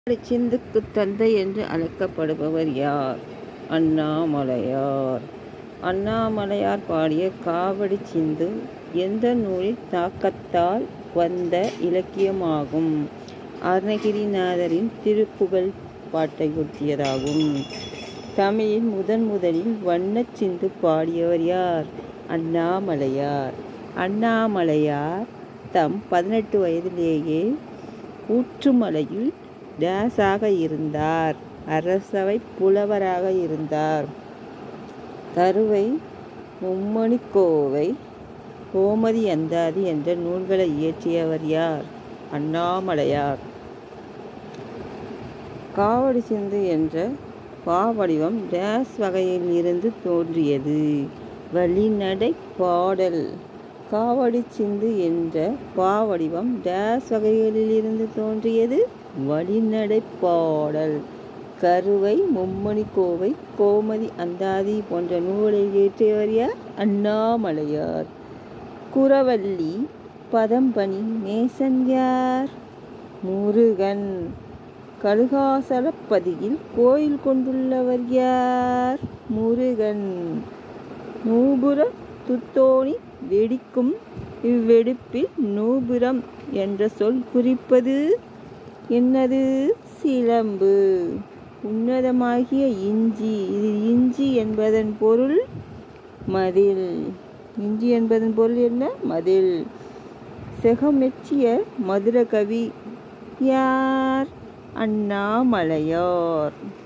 சிந்துக்கு தந்தை என்று அழைக்கப்படுபவர் யார் அண்ணாமலையார் அண்ணாமலையார் பாடிய காவடி சிந்து எந்த நூலின் தாக்கத்தால் வந்த இலக்கியமாகும் அருணகிரிநாதரின் திருப்புகழ் பாட்டையொட்டியதாகும் தமிழில் முதன் முதலில் வண்ணச் சிந்து பாடியவர் யார் அண்ணாமலையார் அண்ணாமலையார் தம் பதினெட்டு வயதிலேயே ஊற்றுமலையில் டேஸாக இருந்தார் அரசவை புலவராக இருந்தார் கருவை மும்மணிக்கோவை கோமதி அந்தாதி என்ற நூல்களை இயற்றியவர் யார் அண்ணாமலையார் காவடி சிந்து என்ற பாவடிவம் டேஸ் வகையில் இருந்து தோன்றியது வழிநடை பாடல் காவடி சிந்து என்ற பாவடிவம் டேஸ் வகைகளிலிருந்து தோன்றியது வழிநடை பாடல் கருவை மும்மணி கோவை கோமதி அந்தாதி போன்ற நூலை இயற்றியவர் யார் அண்ணாமலையார் குரவள்ளி பதம்பனி நேசன் யார் முருகன் கழுகாசலப்பதியில் கோயில் கொண்டுள்ளவர் யார் முருகன் நூபுர துத்தோணி வெடிக்கும் இவ்வெடிப்பில் நூபுரம் என்ற சொல் குறிப்பது என்னது சிலம்பு உன்னதமாகிய இஞ்சி இது இஞ்சி என்பதன் பொருள் மதில் இஞ்சி என்பதன் பொருள் என்ன மதில் செகமெச்சிய மதுரகவி யார் அண்ணாமலையார்